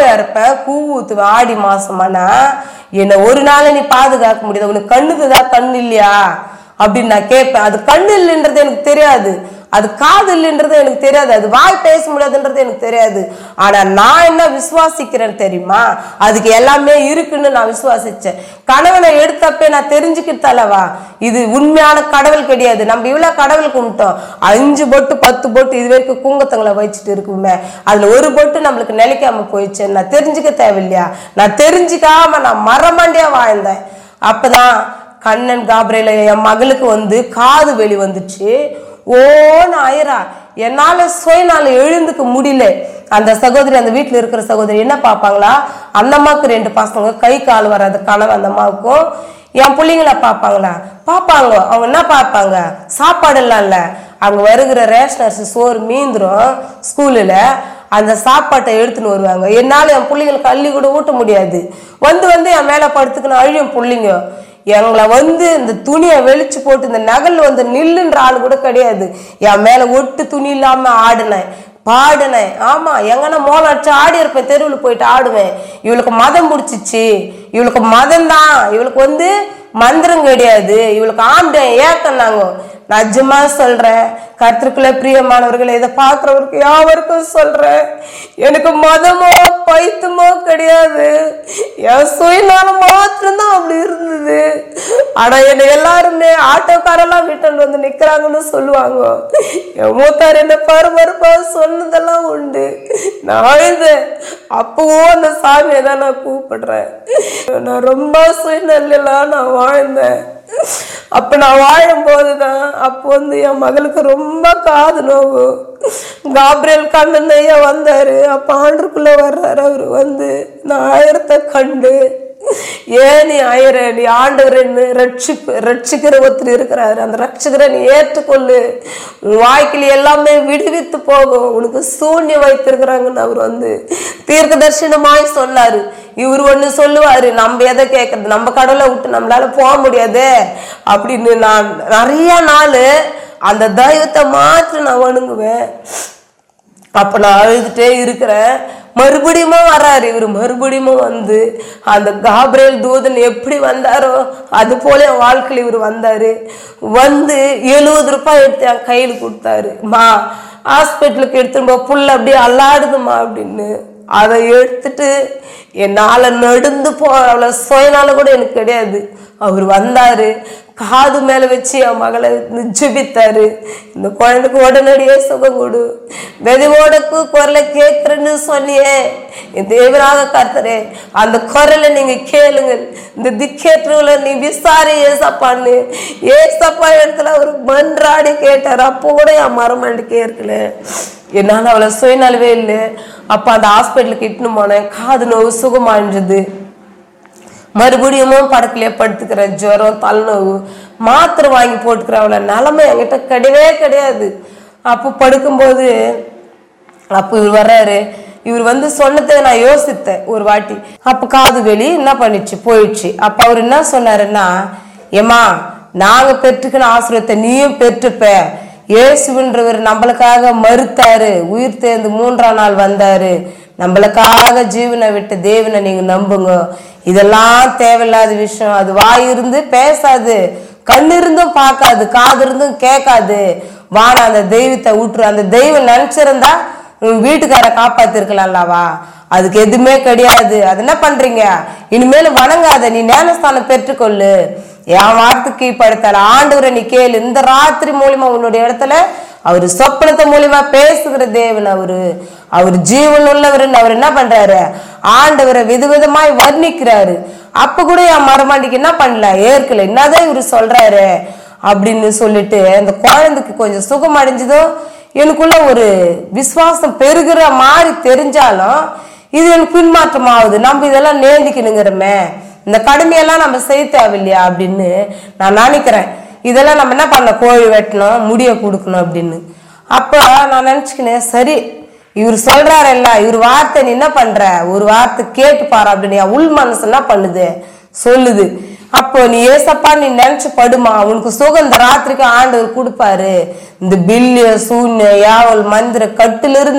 இருப்பேன் கூ ஊத்துவேன் ஆடி மாசமானா என்னை ஒரு நாள் நீ பாதுகாக்க முடியாது உனக்கு கண்ணுக்குதா கண்ணு இல்லையா அப்படின்னு நான் கேட்பேன் அது கண்ணு இல்லைன்றது எனக்கு தெரியாது அது காது இல்லைன்றது எனக்கு தெரியாது அது வாய் பேச முடியாதுன்றது எனக்கு தெரியாது ஆனா நான் என்ன விசுவாசிக்கிறேன் தெரியுமா அதுக்கு எல்லாமே இருக்குன்னு நான் விசுவாசிச்சேன் கணவனை எடுத்தப்பே நான் தெரிஞ்சுக்கிட்டலவா இது உண்மையான கடவுள் கிடையாது நம்ம இவ்வளவு கடவுள் கும்பிட்டோம் அஞ்சு பொட்டு பத்து பொட்டு இது வரைக்கும் குங்கத்தங்களை வச்சுட்டு இருக்குமே அதுல ஒரு பொட்டு நம்மளுக்கு நிலைக்காம போயிடுச்சு நான் தெரிஞ்சுக்க தேவையில்லையா நான் தெரிஞ்சுக்காம நான் மரமண்டியா வாழ்ந்தேன் அப்பதான் கண்ணன் காபிரையில என் மகளுக்கு வந்து காது வெளி வந்துச்சு ஓன்னு ஆயிரா என்னால சுயனால எழுந்துக்க முடியல அந்த சகோதரி அந்த வீட்டுல இருக்கிற சகோதரி என்ன பார்ப்பாங்களா அந்த அம்மாவுக்கு ரெண்டு பசங்க கை கால் வராது கனவு அந்த அம்மாவுக்கும் என் பிள்ளைங்கள பார்ப்பாங்களா பார்ப்பாங்க அவங்க என்ன பார்ப்பாங்க சாப்பாடு எல்லாம் இல்ல அங்க வருகிற ரேஷன் அரிசி சோறு மீந்துரும் ஸ்கூலில் அந்த சாப்பாட்டை எடுத்துன்னு வருவாங்க என்னால என் பிள்ளைங்களுக்கு அள்ளி கூட ஊட்ட முடியாது வந்து வந்து என் மேல படுத்துக்கணும் அழியும் பிள்ளைங்க எங்களை வந்து இந்த துணியை வெளிச்சு போட்டு இந்த நகல் வந்து நில்லுன்ற ஆள் கூட கிடையாது என் மேல ஒட்டு துணி இல்லாம ஆடினேன் பாடினேன் ஆமா எங்கன்னா மோளம் அடிச்சு ஆடி இருப்பேன் தெருவில் போயிட்டு ஆடுவேன் இவளுக்கு மதம் பிடிச்சிச்சு இவளுக்கு மதம் தான் இவளுக்கு வந்து மந்திரம் கிடையாது இவளுக்கு ஆம்பியம் ஏக்கம் நாங்க நிஜமா சொல்றேன் கர்த்தருக்குள்ள பிரியமானவர்களை இதை பார்க்கறவருக்கு யாவருக்கும் சொல்றேன் எனக்கு மதமோ பைத்தமோ கிடையாது என் சுயநலம் மாத்திரம்தான் அப்படி இருந்தது ஆனா என்னை எல்லாருமே ஆட்டோக்காரெல்லாம் வீட்டில் வந்து நிக்கிறாங்கன்னு சொல்லுவாங்க என் மூத்தார் என்ன பரபரப்பா சொன்னதெல்லாம் உண்டு நான் அழுதேன் அப்பவும் அந்த சாமியை தான் நான் கூப்பிடுறேன் நான் ரொம்ப சுயநலாம் நான் வாழ்ந்தேன் அப்ப நான் வாழும் போதுதான் அப்போ வந்து என் மகளுக்கு ரொம்ப காது நோவு காப்ரியல் கண்ணன் ஐயா வந்தாரு அப்ப ஆண்டுக்குள்ள வர்றாரு அவரு வந்து நான் ஆயிரத்தை கண்டு ஏன் நீ ஆயிர நீ ஆண்டவரன்னு ரட்சிப்பு ரட்சிக்கிற ஒருத்தர் இருக்கிறாரு அந்த ரட்சிக்கிற நீ ஏற்றுக்கொள்ளு உன் வாழ்க்கையில எல்லாமே விடுவித்து போகும் உனக்கு சூன்யம் வைத்திருக்கிறாங்கன்னு அவர் வந்து தீர்க்க தரிசனமாய் சொன்னாரு இவர் ஒண்ணு சொல்லுவாரு நம்ம எதை கேட்கறது நம்ம கடவுளை விட்டு நம்மளால போக முடியாது அப்படின்னு நான் நிறைய நாள் அந்த தெய்வத்தை மாத்திரம் நான் வணங்குவேன் அப்ப நான் அழுதுட்டே இருக்கிறேன் மறுபடியும் வர்றாரு இவர் மறுபடியும் வந்து அந்த காப்ரேல் தூதன் எப்படி வந்தாரோ அது போல என் வாழ்க்கையில் இவர் வந்தாரு வந்து எழுபது ரூபாய் எடுத்து என் கையில் கொடுத்தாரு மா ஹாஸ்பிட்டலுக்கு எடுத்துட்டு போ புள்ள அப்படியே அல்லாடுதுமா அப்படின்னு அதை எடுத்துட்டு என்னால் நடந்து போ அவ்வளோ சுயனால கூட எனக்கு கிடையாது அவர் வந்தாரு காது மேல வச்சு என் மகளை ஜெபித்தாரு இந்த குழந்தைக்கு உடனடியே சுகம் கொடு வெதுவோடக்கு குரலை கேட்கிறேன்னு சொன்னியே என் தேவராக கர்த்தரே அந்த குரலை நீங்க கேளுங்க இந்த திக்கேற்றுல நீ விசாரி ஏசப்பான்னு ஏசப்பா இடத்துல அவர் மன்றாடி கேட்டார் அப்போ கூட என் மரமாண்டி கேட்கல என்னால் அவளை சுயநலவே இல்லை அப்போ அந்த ஹாஸ்பிட்டலுக்கு இட்டுன்னு போனேன் காது நோவு சுகமாயின்றது மறுபடியும் படத்துலயே படுத்துக்கிற ஜுரம் தலைநோவு மாத்திரை வாங்கி போட்டுக்கிற அவளை நிலமை என்கிட்ட கிடையவே கிடையாது அப்போ படுக்கும்போது அப்போ இவர் வர்றாரு இவர் வந்து சொன்னதை நான் யோசித்தேன் ஒரு வாட்டி அப்போ காது வெளி என்ன பண்ணிச்சு போயிடுச்சு அப்போ அவர் என்ன சொன்னாருன்னா ஏமா நாங்க பெற்றுக்கின ஆசிரியத்தை நீயும் பெற்றுப்ப இயேசுன்றவர் நம்மளுக்காக மறுத்தாரு உயிர் தேர்ந்து மூன்றாம் நாள் வந்தாரு நம்மளுக்காக ஜீவனை விட்டு தேவனை நீங்க நம்புங்க இதெல்லாம் தேவையில்லாத விஷயம் அது வாய் இருந்து பேசாது கண் இருந்தும் பார்க்காது காது இருந்தும் கேட்காது வான அந்த தெய்வத்தை விட்டுரு அந்த தெய்வம் நினைச்சிருந்தா உன் வீட்டுக்கார காப்பாத்திருக்கலாம்லவா அதுக்கு எதுவுமே கிடையாது அது என்ன பண்றீங்க இனிமேல் வணங்காத நீ ஞானஸ்தானம் பெற்றுக்கொள்ளு என் வார்த்தைக்கு படுத்தல ஆண்டவரை நீ கேளு இந்த ராத்திரி மூலியமா உன்னுடைய இடத்துல அவர் சொப்பனத்தை மூலியமா பேசுகிற தேவன் அவரு அவர் ஜீவன் உள்ளவர்னு அவர் என்ன பண்றாரு ஆண்டவரை விதவிதமாய் வர்ணிக்கிறாரு அப்ப கூட என் மரமாண்டிக்கு என்ன பண்ணல ஏற்கல என்னதான் இவரு சொல்றாரு அப்படின்னு சொல்லிட்டு அந்த குழந்தைக்கு கொஞ்சம் சுகம் அடைஞ்சதும் எனக்குள்ள ஒரு விசுவாசம் பெருகிற மாதிரி தெரிஞ்சாலும் இது எனக்கு பின்மாற்றம் ஆகுது நம்ம இதெல்லாம் நேர்ந்திக்கணுங்கிறோமே இந்த கடுமையெல்லாம் நம்ம செய்ய தேவையில்லையா அப்படின்னு நான் நினைக்கிறேன் இதெல்லாம் நம்ம என்ன பண்ண கோழி வெட்டணும் முடிய கொடுக்கணும் அப்படின்னு அப்போ நான் நினச்சிக்கினேன் சரி இவர் சொல்றாருல்ல இவர் வார்த்தை நீ என்ன பண்ற ஒரு வார்த்தை கேட்டு பாரு அப்படின்னு என் உள் மனசு என்ன பண்ணுது சொல்லுது அப்போ நீ ஏசப்பா நீ நினைச்சு படுமா உனக்கு சுகம் இந்த ராத்திரிக்கு ஆண்டவர் கொடுப்பாரு இந்த பில்லு சூன்ய யாவல் மந்திர கட்டிலிருந்து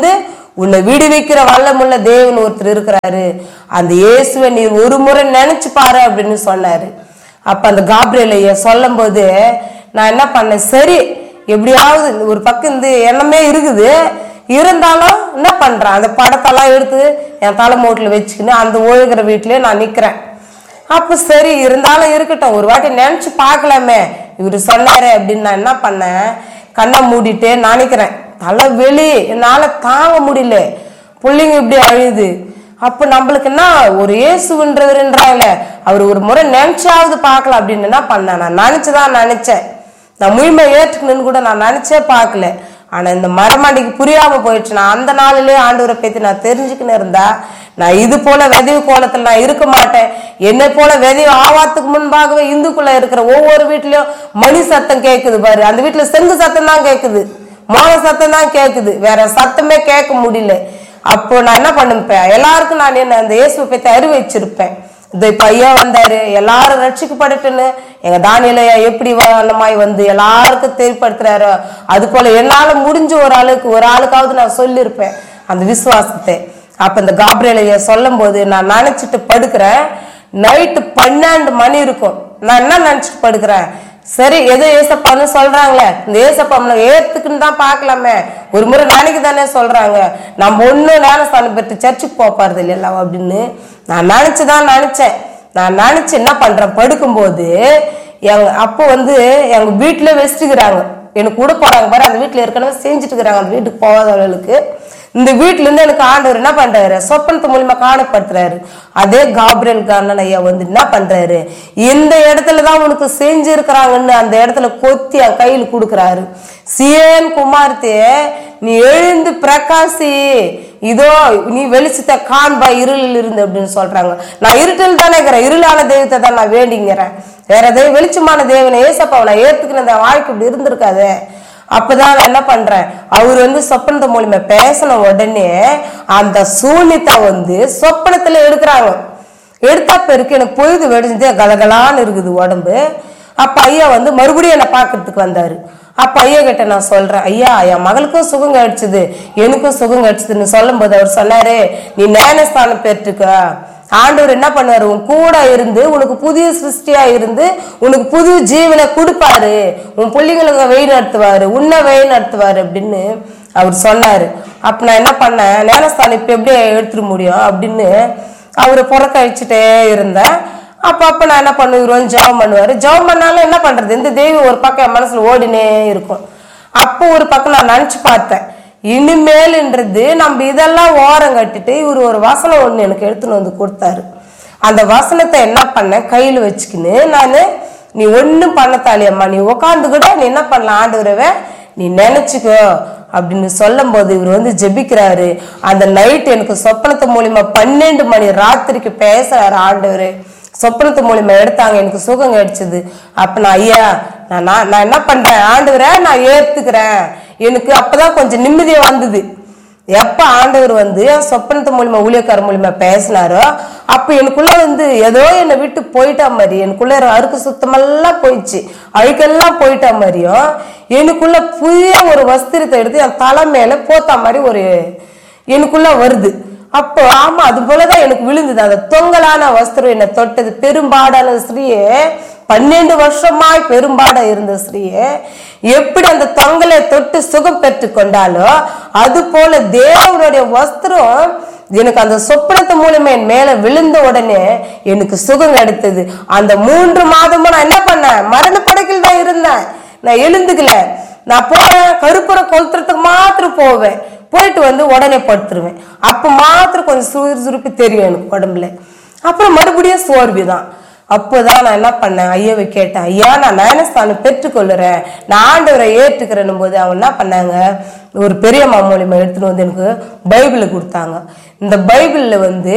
உன்னை விடுவிக்கிற வல்லமுள்ள தேவன் ஒருத்தர் இருக்கிறாரு அந்த இயேசுவை நீ ஒரு முறை நினைச்சு பாரு அப்படின்னு சொன்னாரு அப்ப அந்த காப்ரியலைய சொல்லும் போது நான் என்ன பண்ணேன் சரி எப்படியாவது இந்த ஒரு பக்கம் இந்த எண்ணமே இருக்குது இருந்தாலும் என்ன பண்றேன் அந்த படத்தெல்லாம் எடுத்து என் தலைமோட்டில் வச்சுக்கின்னு அந்த ஒழுகிற வீட்டிலே நான் நிக்கிறேன் அப்ப சரி இருந்தாலும் இருக்கட்டும் ஒரு வாட்டி நினைச்சு பார்க்கலாமே இவர் சொன்னாரு அப்படின்னு நான் என்ன பண்ணேன் கண்ணை மூடிட்டு நினைக்கிறேன் தலை வெளி என்னால தாங்க முடியல பிள்ளைங்க இப்படி அழுது அப்ப நம்மளுக்கு என்ன ஒரு இயேசுன்றவருன்றாங்களே அவர் ஒரு முறை நினைச்சாவது பார்க்கலாம் அப்படின்னு என்ன பண்ணேன் நான் நினைச்சுதான் நினைச்சேன் நான் முழுமை ஏற்றுக்கணும்னு கூட நான் நினைச்சே பார்க்கல ஆனா இந்த மரமாண்டிக்கு புரியாம போயிடுச்சு நான் அந்த நாளிலே ஆண்டவரை பத்தி நான் தெரிஞ்சுக்கின்னு இருந்தா நான் இது போல விதவி கோலத்துல நான் இருக்க மாட்டேன் என்னை போல விதவி ஆவாத்துக்கு முன்பாகவே இந்துக்குள்ள இருக்கிற ஒவ்வொரு வீட்லயும் மணி சத்தம் கேக்குது பாரு அந்த வீட்டுல செங்கு சத்தம் தான் கேக்குது மோன சத்தம் தான் கேக்குது வேற சத்தமே கேட்க முடியல அப்போ நான் என்ன பண்ணிருப்பேன் எல்லாருக்கும் நான் என்ன அந்த இயேசுவை பத்தி அறிவிச்சிருப்பேன் இந்த இப்ப ஐயா வந்தாரு எல்லாரும் ரட்சிக்கப்படட்டுன்னு எங்க தானியலையா எப்படி வண்ணமாய் வந்து எல்லாருக்கும் தெரியப்படுத்துறாரு அது போல என்னால முடிஞ்ச ஒரு ஆளுக்கு ஒரு ஆளுக்காவது நான் சொல்லியிருப்பேன் அந்த விசுவாசத்தை அப்ப இந்த காப்ரியலையா சொல்லும் போது நான் நினைச்சிட்டு படுக்கிறேன் நைட்டு பன்னெண்டு மணி இருக்கும் நான் என்ன நினைச்சிட்டு படுக்கிறேன் சரி ஏதோ ஏசப்பான்னு சொல்றாங்களே இந்த ஏசப்பா நம்மள ஏத்துக்குன்னு தான் பார்க்கலாமே ஒரு முறை நாளைக்கு தானே சொல்றாங்க நம்ம ஒண்ணு ஞானஸ்தானம் பெற்று சர்ச்சுக்கு போக போறது இல்லைல்ல அப்படின்னு நான் நினைச்சுதான் நினைச்சேன் நான் நினைச்சு என்ன பண்றேன் படுக்கும்போது எங்க அப்போ வந்து எங்க வீட்டுல வச்சுட்டுக்கிறாங்க எனக்கு கூட போறாங்க பாரு அந்த வீட்டுல ஏற்கனவே செஞ்சுட்டு இருக்கிறாங்க அந்த வீட்டுக்கு போகாதவர்களுக்கு இந்த வீட்டுல இருந்து எனக்கு ஆண்டவர் என்ன பண்றாரு சொப்பனத்து மூலியமா காணப்படுத்துறாரு அதே காப்ரியல் கார்னன் ஐயா வந்து என்ன பண்றாரு இந்த இடத்துல தான் உனக்கு செஞ்சிருக்கிறாங்கன்னு அந்த இடத்துல கொத்தி என் கையில் கொடுக்குறாரு சியன் குமார்த்தே நீ எழுந்து பிரகாசி இதோ நீ வெளிச்சத்தை காண்பா இருளில் இருந்து அப்படின்னு சொல்றாங்க நான் இருட்டில் தானே இருக்கிறேன் இருளான தெய்வத்தை தான் நான் வேண்டிங்கிறேன் வேற தெய்வம் வெளிச்சமான தேவனை ஏசப்பாவை நான் ஏத்துக்கின இந்த வாழ்க்கை இப்படி இருந்திருக்காதே அப்பதான் நான் என்ன பண்றேன் அவர் வந்து சொப்பனத்து மூலியமா பேசின உடனே அந்த சூனியத்தை வந்து சொப்பனத்துல எடுக்கிறாங்க எடுத்தா பெருக்கு எனக்கு பொழுது வெடிஞ்சதே கலகலான்னு இருக்குது உடம்பு அப்ப ஐயா வந்து மறுபடியும் என்னை பார்க்கறதுக்கு வந்தாரு அப்ப ஐயா கிட்ட நான் சொல்றேன் ஐயா என் மகளுக்கும் சுகம் கிடைச்சது எனக்கும் சுகம் கிடைச்சதுன்னு சொல்லும்போது அவர் சொன்னாரு நீ ஞானஸ்தானம் பெற்றுக்க ஆண்டவர் என்ன பண்ணுவாரு உன் கூட இருந்து உனக்கு புதிய சிருஷ்டியா இருந்து உனக்கு புது ஜீவனை கொடுப்பாரு உன் பிள்ளைங்களுக்கு வழி நடத்துவாரு உன்னை வழி நடத்துவாரு அப்படின்னு அவர் சொன்னாரு அப்ப நான் என்ன பண்ணேன் ஞானஸ்தானம் இப்ப எப்படி எடுத்துட முடியும் அப்படின்னு அவரை புறக்கழிச்சுட்டே இருந்தேன் அப்ப அப்ப நான் என்ன பண்ணுவேன் இவர் வந்து ஜெபம் பண்ணுவாரு ஜெபம் பண்ணாலும் என்ன பண்றது இந்த தெய்வம் ஒரு பக்கம் என் மனசுல ஓடினே இருக்கும் அப்போ ஒரு பக்கம் நான் நினைச்சு பார்த்தேன் இனிமேல்ன்றது நம்ம இதெல்லாம் ஓரம் கட்டிட்டு இவர் ஒரு வசனம் ஒண்ணு எனக்கு எடுத்துன்னு வந்து கொடுத்தாரு அந்த வசனத்தை என்ன பண்ணேன் கையில் வச்சுக்கின்னு நான் நீ ஒன்றும் பண்ணத்தாலியம்மா நீ உட்காந்து கூட நீ என்ன பண்ணலாம் ஆண்டவரவே நீ நினைச்சுக்கோ அப்படின்னு சொல்லும் போது இவர் வந்து ஜெபிக்கிறாரு அந்த நைட் எனக்கு சொப்பனத்து மூலியமா பன்னெண்டு மணி ராத்திரிக்கு பேசுறாரு ஆண்டவர் சொப்பனத்து மூலியமா எடுத்தாங்க எனக்கு சுகம் கிடைச்சது அப்ப நான் ஐயா நான் நான் நான் என்ன பண்றேன் ஆண்டவரை நான் ஏத்துக்கிறேன் எனக்கு அப்பதான் கொஞ்சம் நிம்மதியா வந்தது எப்ப ஆண்டவர் வந்து சொப்பனத்து மூலியமா ஊழியக்கார மூலியமா பேசினாரோ அப்ப எனக்குள்ள வந்து ஏதோ என்னை விட்டு போயிட்டா மாதிரி எனக்குள்ள இருக்கிற அழுக்கு சுத்தமெல்லாம் போயிடுச்சு அழுக்கெல்லாம் போயிட்டா மாதிரியும் எனக்குள்ள புதிய ஒரு வஸ்திரத்தை எடுத்து என் தலை மேல போத்தா மாதிரி ஒரு எனக்குள்ள வருது அப்போ ஆமா அது போலதான் எனக்கு விழுந்தது அந்த தொங்கலான வஸ்திரம் என்னை தொட்டது பெரும்பாடான ஸ்ரீயே பன்னெண்டு வருஷமாய் பெரும்பாடா இருந்த ஸ்ரீயே எப்படி அந்த தொங்கலை தொட்டு சுகம் பெற்று கொண்டாலோ அது போல தேவனுடைய வஸ்திரம் எனக்கு அந்த சொப்பனத்து மூலமே என் மேல விழுந்த உடனே எனக்கு சுகம் கிடைத்தது அந்த மூன்று மாதமும் நான் என்ன பண்ணேன் மருந்து படைக்கில் தான் இருந்தேன் நான் எழுந்துக்கல நான் போவேன் கருப்புறம் கொளுத்துறதுக்கு மாத்திரம் போவேன் போயிட்டு வந்து உடனே படுத்துருவேன் அப்ப மாத்திரம் கொஞ்சம் சுறுசுறுப்பு தெரியும் எனக்கு உடம்புல அப்புறம் மறுபடியும் சோர்வு தான் அப்போதான் நான் என்ன பண்ணேன் ஐயாவை கேட்டேன் ஐயா நான் ஞானஸ்தானம் பெற்றுக்கொள்ளுறேன் நான் ஆண்டவரை ஏற்றுக்கிறேன்னும் போது அவங்க என்ன பண்ணாங்க ஒரு பெரியம்மா மூலியமா எடுத்துட்டு வந்து எனக்கு பைபிளை கொடுத்தாங்க இந்த பைபிள்ல வந்து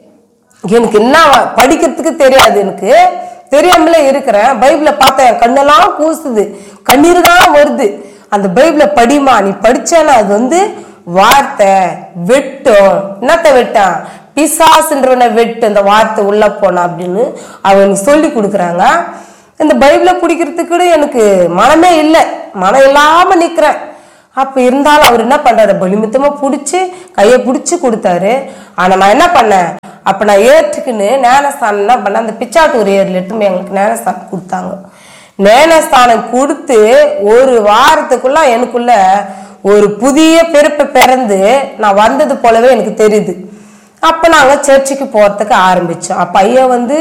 எனக்கு என்ன படிக்கிறதுக்கு தெரியாது எனக்கு தெரியாமலே இருக்கிறேன் பைபிளை பார்த்தேன் என் கண்ணெல்லாம் கூசுது கண்ணீர் தான் வருது அந்த பைபிளை படிமா நீ படிச்சேன்னா அது வந்து வார்த்தை வெட்டும் என்னத்த வெட்டான் பிசாசுன்றவனை வெட்டு அந்த வார்த்தை உள்ள போனா அப்படின்னு அவங்க எனக்கு சொல்லி கொடுக்குறாங்க இந்த பைபிளை பிடிக்கிறதுக்கு கூட எனக்கு மனமே இல்லை மனம் இல்லாம நிக்கிறேன் அப்ப இருந்தாலும் அவர் என்ன பண்றாரு பலிமித்தமா பிடிச்சி கையை பிடிச்சி கொடுத்தாரு ஆனா நான் என்ன பண்ணேன் அப்ப நான் ஏற்றுக்குன்னு ஞானஸ்தானம் என்ன பண்ணேன் அந்த பிச்சாட்டூர் ஏரியில் எடுத்து போய் எங்களுக்கு ஞானஸ்தானம் கொடுத்தாங்க ஞானஸ்தானம் கொடுத்து ஒரு வாரத்துக்குள்ள எனக்குள்ள ஒரு புதிய பிறப்பு பிறந்து நான் வந்தது போலவே எனக்கு தெரியுது அப்போ நாங்கள் சர்ச்சுக்கு போகிறதுக்கு ஆரம்பித்தோம் அப்போ ஐயா வந்து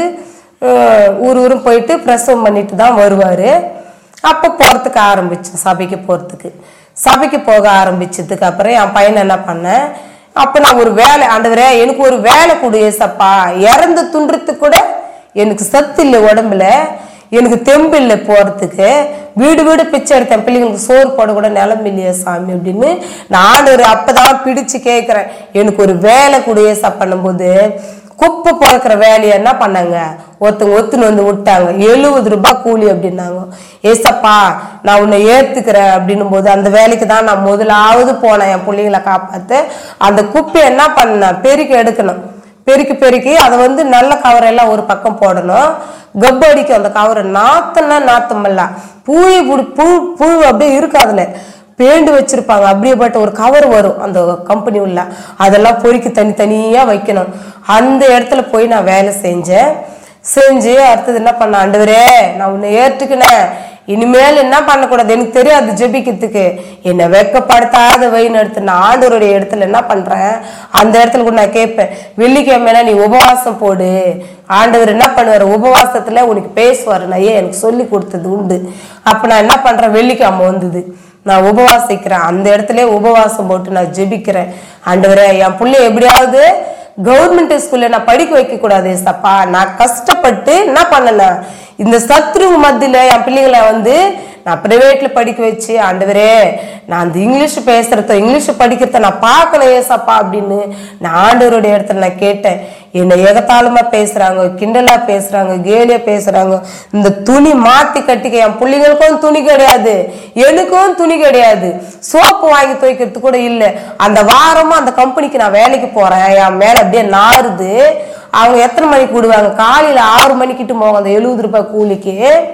அஹ், ஊர் ஊரும் போயிட்டு பிரசவம் பண்ணிட்டு தான் வருவார் அப்போ போகிறதுக்கு ஆரம்பித்தோம் சபைக்கு போகிறதுக்கு சபைக்கு போக ஆரம்பிச்சதுக்கு அப்புறம் என் பையனை என்ன பண்ணேன் அப்போ நான் ஒரு வேலை ஆண்டவரே எனக்கு ஒரு வேலை கொடு ஏசப்பா இறந்து துன்றதுக்கு கூட எனக்கு சத்து இல்லை உடம்புல எனக்கு தெம்பு இல்லை போகிறதுக்கு வீடு வீடு பிச்சை எடுத்தேன் பிள்ளைங்களுக்கு சோறு போட கூட நிலம் இல்லையா சாமி அப்படின்னு நான் ஒரு அப்பதான் பிடிச்சு கேட்குறேன் எனக்கு ஒரு வேலை கூடிய பண்ணும்போது குப்பை பிறக்கிற வேலையை என்ன பண்ணாங்க ஒருத்தங்க ஒத்துன்னு வந்து விட்டாங்க எழுபது ரூபாய் கூலி அப்படின்னாங்க ஏசப்பா நான் உன்னை ஏத்துக்கிறேன் அப்படின்னும் போது அந்த வேலைக்கு தான் நான் முதலாவது போனேன் என் பிள்ளைங்களை காப்பாத்து அந்த குப்பையை என்ன பண்ணேன் பெருக்கி எடுக்கணும் பெருக்கி பெருக்கி அதை வந்து நல்ல கவர் எல்லாம் ஒரு பக்கம் போடணும் கப்பு அடிக்கும் அந்த கவரை நாத்தம்னா நாத்தமல்ல பூய் புடி பூ புழு அப்படியே இருக்கு அதுல பேண்டு வச்சிருப்பாங்க அப்படியேப்பட்ட ஒரு கவர் வரும் அந்த கம்பெனி உள்ள அதெல்லாம் பொறுக்கி தனித்தனியா வைக்கணும் அந்த இடத்துல போய் நான் வேலை செஞ்சேன் செஞ்சு அடுத்தது என்ன பண்ண ஆண்டவரே நான் உன்னை ஏற்றுக்கினேன் இனிமேல் என்ன பண்ணக்கூடாது எனக்கு தெரியாது ஜெபிக்கிறதுக்கு என்னை வெக்கப்படுத்தாத வைன்னு எடுத்து நான் ஆண்டவருடைய இடத்துல என்ன பண்றேன் அந்த இடத்துல கூட நான் கேட்பேன் வெள்ளிக்கிழமைனா நீ உபவாசம் போடு ஆண்டவர் என்ன பண்ணுவார் உபவாசத்துல உனக்கு பேசுவார் நான் ஏன் எனக்கு சொல்லி கொடுத்தது உண்டு அப்ப நான் என்ன பண்றேன் வெள்ளிக்கிழமை வந்தது நான் உபவாசிக்கிறேன் அந்த இடத்துல உபவாசம் போட்டு நான் ஜெபிக்கிறேன் ஆண்டவரே என் பிள்ளை எப்படியாவது கவர்மெண்ட் ஸ்கூல்ல நான் படிக்க வைக்க கூடாது சப்பா நான் கஷ்டப்பட்டு என்ன பண்ணேன் இந்த சத்ரு மத்தியில என் பிள்ளைங்களை வந்து நான் பிரைவேட்ல படிக்க வச்சு ஆண்டவரே நான் அந்த இங்கிலீஷ் பேசுறத இங்கிலீஷ் படிக்கிறத நான் பார்க்கணும் ஏசப்பா அப்படின்னு நான் ஆண்டவருடைய இடத்துல நான் கேட்டேன் என்னை எகத்தாளமா பேசுறாங்க கிண்டலா பேசுறாங்க கேலியா பேசுறாங்க இந்த துணி மாத்தி கட்டிக்க என் பிள்ளைங்களுக்கும் துணி கிடையாது எனக்கும் துணி கிடையாது சோப்பு வாங்கி துவைக்கிறது கூட இல்லை அந்த வாரமும் அந்த கம்பெனிக்கு நான் வேலைக்கு போறேன் என் மேல அப்படியே நாறுது அவங்க எத்தனை மணிக்கு விடுவாங்க காலையில ஆறு மணிக்கிட்டு போவாங்க அந்த எழுபது ரூபாய் கூலிக்கு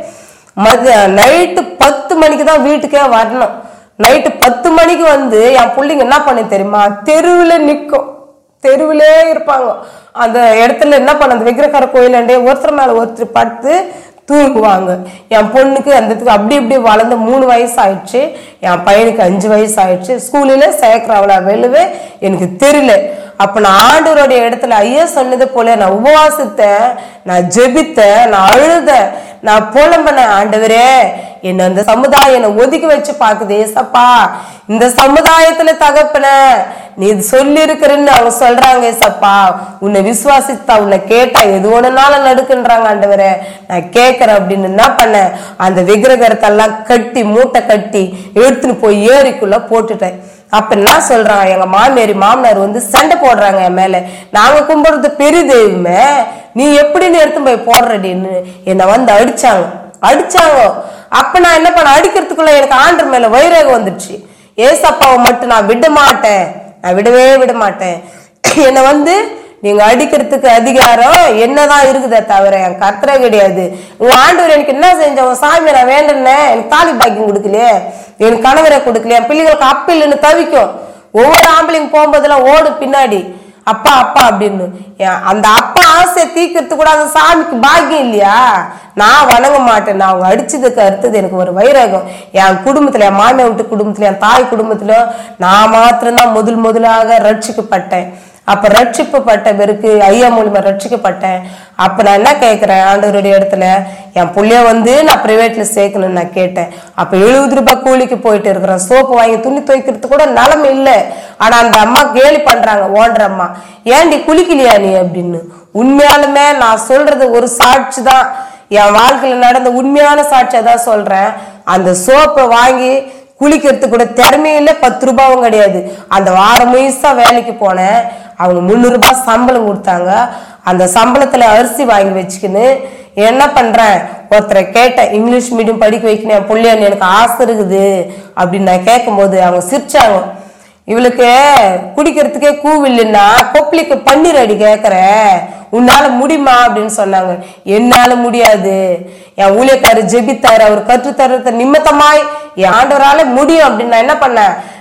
மதிய நைட்டு பத்து மணிக்கு தான் வீட்டுக்கே வரணும் நைட்டு பத்து மணிக்கு வந்து என் பிள்ளைங்க என்ன பண்ணு தெரியுமா தெருவில் நிற்கும் தெருவிலே இருப்பாங்க அந்த இடத்துல என்ன பண்ண அந்த விக்கிரகார கோயிலாண்டே ஒருத்தர் மேல ஒருத்தர் படுத்து தூங்குவாங்க என் பொண்ணுக்கு அந்த இடத்துக்கு அப்படி இப்படி வளர்ந்து மூணு வயசு ஆயிடுச்சு என் பையனுக்கு அஞ்சு வயசு ஆயிடுச்சு ஸ்கூலில் சேர்க்குறவளா வெளுவே எனக்கு தெரியல அப்ப நான் ஆண்டவருடைய இடத்துல ஐயா சொன்னது போல நான் உபவாசித்தேன் நான் ஜெபித்தேன் நான் அழுதேன் நான் புலம்பினேன் ஆண்டவரே என்ன அந்த சமுதாயம் என்னை ஒதுக்கி வச்சு பாக்குது ஏசப்பா இந்த சமுதாயத்துல தகப்பன நீ இது சொல்லி இருக்கிறன்னு அவங்க சொல்றாங்க ஏசப்பா உன்னை விசுவாசித்தா உன்னை கேட்டா எது ஒண்ணுனாலும் நடுக்குன்றாங்க ஆண்டவரே நான் கேட்கறேன் அப்படின்னு என்ன பண்ணேன் அந்த விக்கிரகத்தெல்லாம் கட்டி மூட்டை கட்டி எடுத்துன்னு போய் ஏரிக்குள்ள போட்டுட்டேன் அப்ப என்ன சொல்றாங்க எங்க மாமியாரி மாமனார் வந்து சண்டை போடுறாங்க என் மேல நாங்க கும்பிடுறது பெரிய தெய்வமே நீ எப்படின்னு எடுத்து போய் போடுறடின்னு என்னை வந்து அடிச்சாங்க அடிச்சாங்க அப்ப நான் என்ன பண்ண அடிக்கிறதுக்குள்ள எனக்கு ஆண்டர் மேல வைராகம் வந்துடுச்சு ஏசப்பாவை மட்டும் நான் விட மாட்டேன் நான் விடவே விட மாட்டேன் என்னை வந்து நீங்க அடிக்கிறதுக்கு அதிகாரம் என்னதான் இருக்குதே தவிர என் கர்த்தரே கிடையாது உங்க ஆண்டவர் எனக்கு என்ன செஞ்ச உன் சாமி நான் வேண்டுனேன் எனக்கு தாலி பாக்கியம் கொடுக்கலையே எனக்கு கணவரை கொடுக்கலையே என் பிள்ளைங்களுக்கு அப்ப இல்லைன்னு தவிக்கும் ஒவ்வொரு ஆம்பளைங்க போகும்போதெல்லாம் ஓடு பின்னாடி அப்பா அப்பா அப்படின்னு ஏன் அந்த அப்பா ஆசையை தீக்கிறதுக்கு கூட அந்த சாமிக்கு பாக்கியம் இல்லையா நான் வணங்க மாட்டேன் நான் அவங்க அடிச்சதுக்கு அடுத்தது எனக்கு ஒரு வைராகம் என் குடும்பத்துல என் மாமியார் வீட்டு குடும்பத்துல என் தாய் குடும்பத்துல நான் மாத்திரம்தான் முதல் முதலாக ரட்சிக்கப்பட்டேன் அப்ப ரட்சிக்கப்பட்ட பிறகு ஐயா மூலியமா ரட்சிக்கப்பட்டேன் அப்ப நான் என்ன கேட்கிறேன் ஆண்டவருடைய இடத்துல என் புள்ளைய வந்து நான் பிரைவேட்ல சேர்க்கணும்னு நான் கேட்டேன் அப்ப எழுபது ரூபாய் கூலிக்கு போயிட்டு இருக்கிறேன் சோப்பு வாங்கி துணி துவைக்கிறது கூட நிலைமை இல்லை ஆனா அந்த அம்மா கேலி பண்றாங்க ஓடுற அம்மா ஏன்டி குளிக்கலையா நீ அப்படின்னு உண்மையாலுமே நான் சொல்றது ஒரு சாட்சி தான் என் வாழ்க்கையில நடந்த உண்மையான சாட்சியை தான் சொல்றேன் அந்த சோப்பை வாங்கி குளிக்கிறதுக்கு கூட திறமையில பத்து ரூபாவும் கிடையாது அந்த வாரம் முழுசா வேலைக்கு போனேன் அவங்க முந்நூறு ரூபாய் சம்பளம் கொடுத்தாங்க அந்த சம்பளத்துல அரிசி வாங்கி வச்சுக்கின்னு என்ன பண்றேன் ஒருத்தரை கேட்டேன் இங்கிலீஷ் மீடியம் படிக்க வைக்கணும் என் பிள்ளையான்னு எனக்கு ஆசை இருக்குது அப்படின்னு நான் கேட்கும்போது அவங்க சிரிச்சாங்க இவளுக்கு குடிக்கிறதுக்கே கூவில்லைன்னா கொப்பளிக்கு பன்னீர் அடி கேட்கற உன்னால முடியுமா அப்படின்னு சொன்னாங்க என்னால முடியாது என் ஊழியக்காரர் ஜெபித்தாரு அவர் கற்றுத்தரத்தை நிமித்தமாய் என் ஆண்டவரால முடியும் அப்படின்னு நான் என்ன பண்ணேன்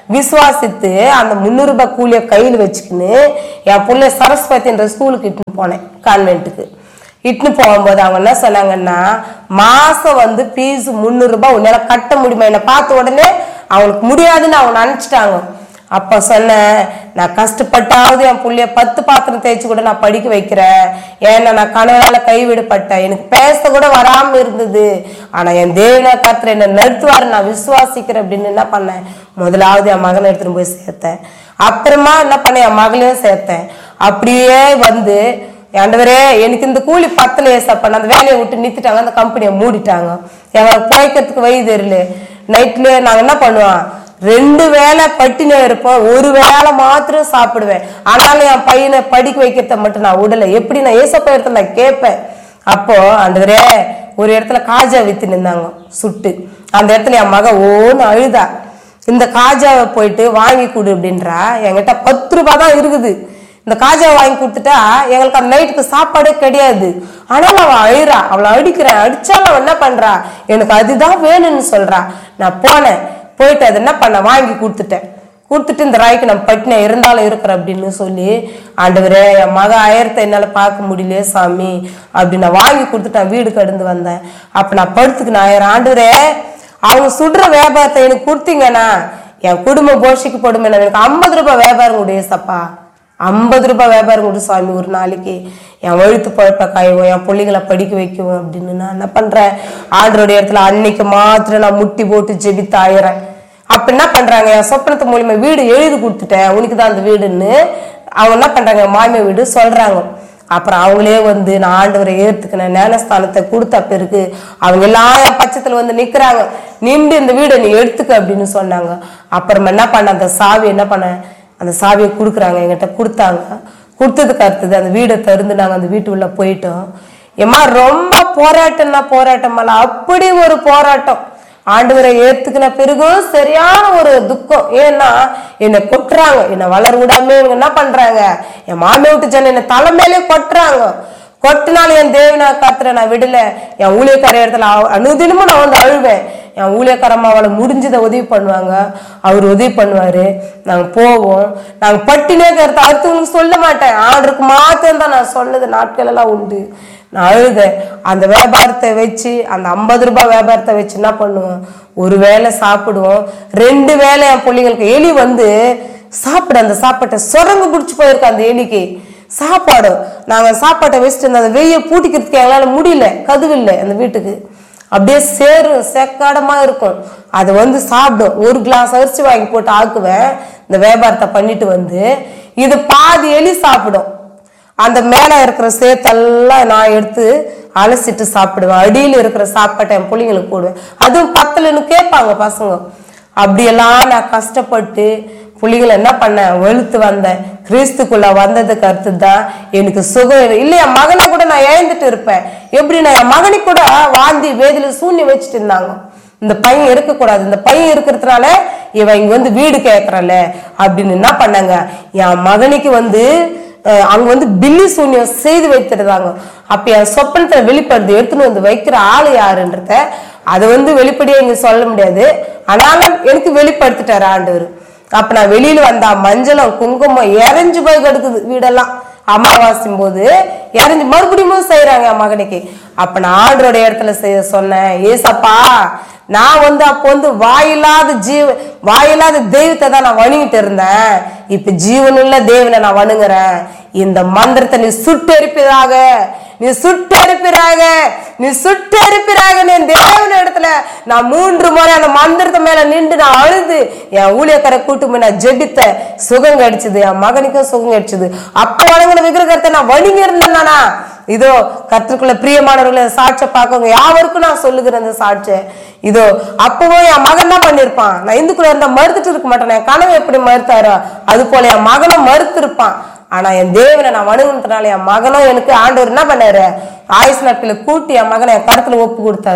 விசுவாசித்து அந்த முந்நூறு ரூபாய் கூலிய கையில் வச்சுக்கின்னு என் புள்ள சரஸ்வதின்ற ஸ்கூலுக்கு இட்டுன்னு போனேன் கான்வென்ட்டுக்கு இட்டுன்னு போகும்போது அவங்க என்ன சொன்னாங்கன்னா மாசம் வந்து ஃபீஸ் முந்நூறு ரூபாய் உன்னால கட்ட முடியுமா என்னை பார்த்த உடனே அவங்களுக்கு முடியாதுன்னு அவங்க நினைச்சிட்டாங்க அப்ப சொன்னேன் நான் கஷ்டப்பட்டாவது என் புள்ளைய பத்து பாத்திரம் தேய்ச்சி கூட நான் படிக்க வைக்கிறேன் ஏன்னா நான் கணவனால கைவிடப்பட்டேன் எனக்கு பேச கூட வராம இருந்தது ஆனா என் தேவனா கத்திர என்ன நிறுத்துவாரு நான் விசுவாசிக்கிறேன் அப்படின்னு என்ன பண்ணேன் முதலாவது என் மகனை எடுத்துட்டு போய் சேர்த்தேன் அப்புறமா என்ன பண்ணேன் என் மகளையும் சேர்த்தேன் அப்படியே வந்து ஆண்டவரே எனக்கு இந்த கூலி பத்தல ஏசப்பா அந்த வேலையை விட்டு நிறுத்திட்டாங்க அந்த கம்பெனியை மூடிட்டாங்க எங்களுக்கு பிழைக்கிறதுக்கு வழி தெரியல நைட்ல நாங்க என்ன பண்ணுவோம் ரெண்டு வேளை பட்டினி இருப்போம் ஒரு வேளை மாத்திரம் சாப்பிடுவேன் ஆனாலும் என் பையனை படிக்க வைக்கிறத மட்டும் நான் விடல எப்படி நான் ஏசப்பா இடத்துல நான் கேட்பேன் அப்போ ஆண்டவரே ஒரு இடத்துல காஜா வித்து நின்னாங்க சுட்டு அந்த இடத்துல என் மக ஓன்னு அழுதா இந்த காஜாவை போயிட்டு வாங்கி கொடு அப்படின்றா என்கிட்ட பத்து ரூபாய் தான் இருக்குது இந்த காஜாவை வாங்கி கொடுத்துட்டா எங்களுக்கு அந்த நைட்டுக்கு சாப்பாடே கிடையாது ஆனாலும் அவள் அழுறா அவளை அடிக்கிறேன் அடிச்சாலும் அவள் என்ன பண்றா எனக்கு அதுதான் வேணும்னு சொல்றா நான் போனேன் போயிட்டு அதை என்ன பண்ண வாங்கி கொடுத்துட்டேன் கொடுத்துட்டு இந்த ராய்க்கு நம்ம பட்டின இருந்தாலும் இருக்கிற அப்படின்னு சொல்லி ஆண்டவரே என் மக ஆயிரத்தை என்னால் பார்க்க முடியலையே சாமி அப்படி நான் வாங்கி கொடுத்துட்டு நான் வீடு கடந்து வந்தேன் அப்போ நான் படுத்துக்கு நான் ஆயிரம் ஆண்டவரே அவங்க சுடுற வியாபாரத்தை எனக்கு கொடுத்தீங்கன்னா என் குடும்பம் போஷிக்கப்படும் எனக்கு ஐம்பது ரூபாய் வியாபாரம் கொடு ஏசப்பா ஐம்பது ரூபாய் வியாபாரம் கொடு சாமி ஒரு நாளைக்கு என் வழுத்து பழப்ப காயவும் என் பிள்ளைங்களை படிக்க வைக்கவும் அப்படின்னு நான் என்ன பண்றேன் ஆண்டருடைய இடத்துல அன்னைக்கு மாத்திரம் நான் முட்டி போட்டு ஜெபித்து ஆயிரேன் அப்ப என்ன பண்றாங்க என் சொப்பனத்து மூலியமா வீடு எழுதி கொடுத்துட்டேன் உனக்கு தான் அந்த வீடுன்னு அவங்க என்ன பண்றாங்க மாமிய வீடு சொல்றாங்க அப்புறம் அவங்களே வந்து நான் ஆண்டவரை ஏத்துக்கினேன் ஞானஸ்தானத்தை கொடுத்த பிறகு அவங்க எல்லாம் என் பட்சத்துல வந்து நிக்கிறாங்க நின்று இந்த வீடை நீ எடுத்துக்க அப்படின்னு சொன்னாங்க அப்புறமா என்ன பண்ண அந்த சாவி என்ன பண்ண அந்த சாவியை கொடுக்குறாங்க என்கிட்ட கொடுத்தாங்க கொடுத்ததுக்கு அடுத்தது அந்த வீடை திறந்து நாங்கள் அந்த வீட்டு உள்ள போயிட்டோம் ஏம்மா ரொம்ப போராட்டம்னா போராட்டமல்ல அப்படி ஒரு போராட்டம் ஆண்டவரை ஏத்துக்கின பிறகும் சரியான ஒரு துக்கம் ஏன்னா என்னை கொட்டுறாங்க என்னை வளர விடாம இவங்க என்ன பண்றாங்க என் மாமியை விட்டு ஜன என்னை தலைமையிலே கொட்டுறாங்க கொட்டினாலும் என் தேவனா காத்துற நான் விடல என் ஊழியக்கார இடத்துல அவ- அனுதினமும் நான் வந்து அழுவேன் என் ஊழியக்காரம்மா அவளை முடிஞ்சதை உதவி பண்ணுவாங்க அவர் உதவி பண்ணுவாரு நாங்க போவோம் நாங்க பட்டினே கருத்து அடுத்தவங்களுக்கு சொல்ல மாட்டேன் ஆர்டருக்கு மாத்திரம் தான் நான் சொன்னது நாட்கள் எல்லாம் உண்டு நான் அழுதேன் அந்த வியாபாரத்தை வச்சு அந்த ஐம்பது ரூபாய் வியாபாரத்தை வச்சு என்ன பண்ணுவோம் ஒரு வேளை சாப்பிடுவோம் ரெண்டு வேளை என் பிள்ளைங்களுக்கு எலி வந்து சாப்பிட அந்த சாப்பாட்டை சுரங்கு பிடிச்சி போயிருக்கு அந்த எலிக்கு சாப்பாடு நாங்க சாப்பாட்டை வச்சுட்டு இருந்த அந்த வெய்ய பூட்டிக்கிறதுக்கு எங்களால முடியல கதவு இல்லை அந்த வீட்டுக்கு அப்படியே சேரும் செக்காடமா இருக்கும் அது வந்து சாப்பிடும் ஒரு கிளாஸ் அரிசி வாங்கி போட்டு ஆக்குவேன் இந்த வியாபாரத்தை பண்ணிட்டு வந்து இது பாதி எலி சாப்பிடும் அந்த மேலே இருக்கிற சேத்தெல்லாம் நான் எடுத்து அலசிட்டு சாப்பிடுவேன் அடியில் இருக்கிற சாப்பாட்டை என் பிள்ளைங்களுக்கு போடுவேன் அதுவும் பத்தலன்னு கேட்பாங்க பசங்க அப்படியெல்லாம் நான் கஷ்டப்பட்டு புள்ளிகளை என்ன பண்ணேன் வெளுத்து வந்தேன் கிறிஸ்துக்குள்ள வந்ததுக்கு அடுத்து தான் எனக்கு சுகம் இல்லை என் மகனை கூட நான் இழந்துட்டு இருப்பேன் எப்படி நான் என் மகனுக்கு கூட வாந்தி வேதியில சூன்யம் வச்சுட்டு இருந்தாங்க இந்த பையன் இருக்கக்கூடாது இந்த பையன் இருக்கிறதுனால இவன் இங்க வந்து வீடு கேட்கறல அப்படின்னு என்ன பண்ணாங்க என் மகனுக்கு வந்து அஹ், அங்க வந்து பில்லி சூன்யம் செய்து வைத்திருந்தாங்க அப்ப என் சொப்பனத்தை வெளிப்படுது எடுத்துன்னு வந்து வைக்கிற ஆளு யாருன்றத அதை வந்து வெளிப்படையா இங்க சொல்ல முடியாது ஆனாலும் எனக்கு வெளிப்படுத்திட்டாரு ஆண்டவர் அப்ப நான் வெளியில வந்தா மஞ்சளும் குங்குமம் இறஞ்சு போய் கிடக்குது வீடெல்லாம் அமாவாசையும் போது இறங்கி மறுபடியும் செய்யறாங்க என் மகனுக்கு அப்ப நான் ஆண்டரோட இடத்துல செய்ய சொன்னேன் ஏசப்பா நான் வந்து அப்போ வந்து வாயில்லாத ஜீவ வாயில்லாத தெய்வத்தை தான் நான் வணங்கிட்டு இருந்தேன் இப்ப ஜீவனுள்ள தேவனை நான் வணங்குறேன் இந்த மந்திரத்தை நீ சுட்டெரிப்பதாக நீ சுட்டெரிப்பிறாக நீ சுட்டெரிப்பிறாக நீ தேவன இடத்துல நான் மூன்று முறை அந்த மந்திரத்தை மேல நின்று நான் அழுது என் ஊழியக்கார கூட்டு போய் நான் ஜெபித்தேன் சுகம் கிடைச்சது என் மகனுக்கும் சுகம் கிடைச்சது அப்ப வணங்கின விக்கிரகத்தை நான் வணங்கி இருந்தேன் இதோ கத்திற்குள்ள பிரியமானவர்களை சாட்சியை பார்க்கவங்க யாவருக்கும் நான் சொல்லுகிறேன் இந்த சாட்சியை இதோ அப்பவும் என் மகன் தான் பண்ணிருப்பான் நான் இந்துக்குள்ள இருந்தா மறுத்துட்டு இருக்க மாட்டேன் என் கனவு எப்படி மறுத்தாரோ அது போல என் மகனும் மறுத்து இருப்பான் ஆனா என் தேவனை நான் வணங்குனதுனால என் மகனும் எனக்கு ஆண்டவர் என்ன பண்ணாரு ஆயுசு நாட்களை கூட்டி என் மகனை என் கருத்துல ஒப்பு கொடுத்தாரு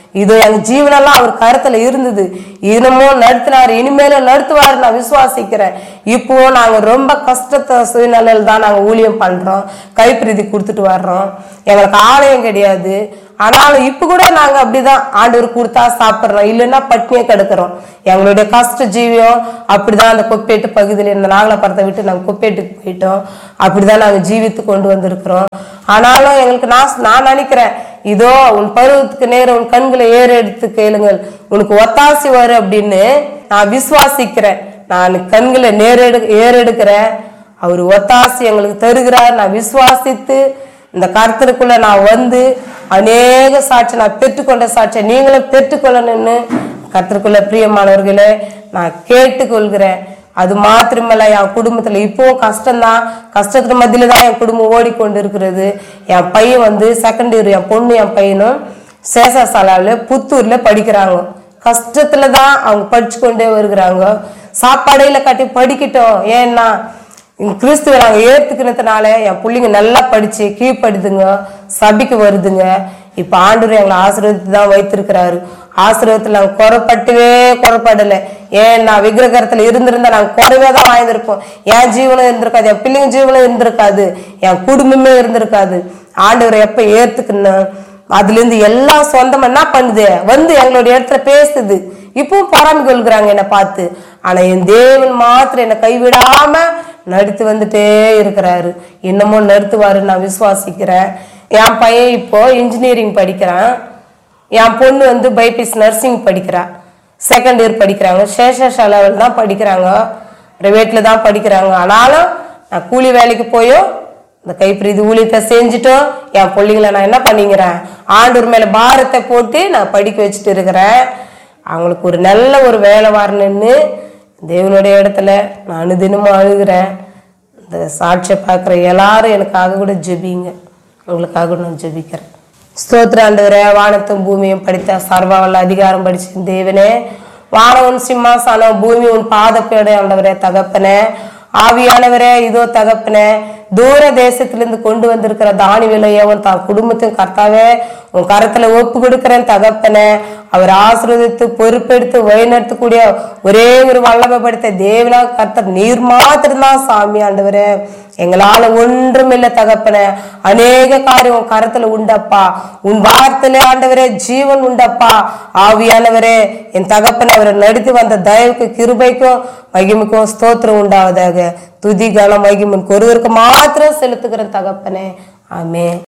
இது எங்க ஜீவனெல்லாம் அவர் கருத்துல இருந்தது இன்னமும் நடத்தினார் இனிமேலும் நடத்துவார் நான் விசுவாசிக்கிறேன் இப்போ நாங்க ரொம்ப கஷ்டத்தை சூழ்நிலையில தான் நாங்க ஊழியம் பண்றோம் கைப்பிரதி கொடுத்துட்டு வர்றோம் எங்களுக்கு ஆலயம் கிடையாது ஆனாலும் இப்ப கூட நாங்க அப்படிதான் ஆண்டவர் கொடுத்தா சாப்பிடுறோம் இல்லைன்னா பட்னியே கிடக்குறோம் எங்களுடைய கஷ்ட ஜீவியம் அப்படிதான் அந்த கொப்பேட்டு பகுதியில் இந்த நாகலப்பரத்தை விட்டு நாங்க கொப்பேட்டுக்கு போயிட்டோம் அப்படிதான் நாங்க ஜீவித்து கொண்டு வந்திருக்கிறோம் ஆனாலும் எங்களுக்கு நான் நான் நினைக்கிறேன் இதோ உன் பருவத்துக்கு நேரம் உன் கண்களை ஏற எடுத்து கேளுங்கள் உனக்கு ஒத்தாசி வரும் அப்படின்னு நான் விசுவாசிக்கிறேன் நான் கண்களை நேரெடு ஏறெடுக்கிறேன் அவர் ஒத்தாசி எங்களுக்கு தருகிறார் நான் விசுவாசித்து இந்த கருத்திற்குள்ள நான் வந்து அநேக சாட்சி நான் பெற்றுக்கொண்ட சாட்சியை நீங்களும் பெற்றுக்கொள்ளணும்னு கருத்திற்குள்ள பிரியமானவர்களே நான் கேட்டுக்கொள்கிறேன் அது மாத்திரமல்ல என் குடும்பத்துல இப்பவும் கஷ்டம்தான் கஷ்டத்துல மத்தியில தான் என் குடும்பம் ஓடிக்கொண்டு இருக்கிறது என் பையன் வந்து செகண்ட் இயர் என் பொண்ணு என் பையனும் சேஷசாலாவில் புத்தூர்ல படிக்கிறாங்க கஷ்டத்துல தான் அவங்க படிச்சு கொண்டே வருகிறாங்க சாப்பாடையில கட்டி படிக்கட்டும் ஏன்னா இந்த கிறிஸ்துவ நாங்கள் ஏற்றுக்கிறதுனால என் பிள்ளைங்க நல்லா படிச்சு கீழ்ப்படுதுங்க சபைக்கு வருதுங்க இப்போ ஆண்டவர் எங்களை ஆசீர்வதித்து தான் வைத்திருக்கிறாரு ஆசீர்வாதத்தில் நாங்கள் குறைப்பட்டவே குறைப்படலை ஏன் நான் விக்கிரகரத்தில் இருந்திருந்தா நாங்கள் குறைவே தான் வாழ்ந்திருப்போம் என் ஜீவனம் இருந்திருக்காது என் பிள்ளைங்க ஜீவனம் இருந்திருக்காது என் குடும்பமே இருந்திருக்காது ஆண்டவரை எப்போ ஏற்றுக்கணும் அதுலேருந்து எல்லாம் சொந்தம் என்ன பண்ணுது வந்து எங்களுடைய இடத்துல பேசுது இப்பவும் பொறாமை கொள்கிறாங்க என்னை பார்த்து ஆனா என் தேவன் மாத்திரம் என்னை கைவிடாம நடித்து வந்துட்டே இருக்கிறாரு இன்னமும் நிறுத்துவாரு நான் விசுவாசிக்கிறேன் என் பையன் இப்போ இன்ஜினியரிங் படிக்கிறான் என் பொண்ணு வந்து பைபிஎஸ் நர்சிங் படிக்கிறா செகண்ட் இயர் படிக்கிறாங்க சேஷா லெவல் தான் படிக்கிறாங்க ப்ரைவேட்ல தான் படிக்கிறாங்க ஆனாலும் நான் கூலி வேலைக்கு போயும் இந்த கைப்பிரீதி ஊழியத்தை செஞ்சுட்டோம் என் பிள்ளைங்களை நான் என்ன பண்ணிக்கிறேன் ஆண்டூர் மேல பாரத்தை போட்டு நான் படிக்க வச்சுட்டு இருக்கிறேன் அவங்களுக்கு ஒரு நல்ல ஒரு வேலை வரணும்னு தேவனுடைய இடத்துல நான் அனுதினமும் அழுகிறேன் இந்த சாட்சியை பார்க்குற எல்லாரும் எனக்காக கூட ஜெபிங்க உங்களுக்காக கூட நான் ஜெபிக்கிறேன் ஸ்தோத்திர ஆண்டவரே வானத்தும் பூமியும் படித்த சர்வவல்ல அதிகாரம் படிச்ச தேவனே வானவன் சிம்மாசனம் பூமி உன் பாதப்பேடு ஆண்டவரே தகப்பனே ஆவியானவரே இதோ தகப்பனே தூர தேசத்திலிருந்து கொண்டு வந்திருக்கிற தானி விலையவன் தான் குடும்பத்தின் கர்த்தாவே உன் கரத்துல ஒப்பு கொடுக்கிறேன் தகப்பனே அவர் ஆசீர்வதித்து பொறுப்பெடுத்து வழிநடத்தக்கூடிய ஒரே ஒரு வல்லமை படுத்த தேவனா கர்த்தர் நீர் மாத்திரம்தான் சாமி ஆண்டவரே எங்களால ஒன்றுமில்லை தகப்பனே அநேக காரியம் உன் கரத்துல உண்டப்பா உன் வார்த்தையிலே ஆண்டவரே ஜீவன் உண்டப்பா ஆவியானவரே என் தகப்பனை அவரை நடித்து வந்த தயவுக்கு கிருபைக்கும் மகிமைக்கும் ஸ்தோத்திரம் உண்டாவதாக துதி கனம் மகிமன் ஒருவருக்கு மாத்திரம் செலுத்துகிற தகப்பனே ஆமே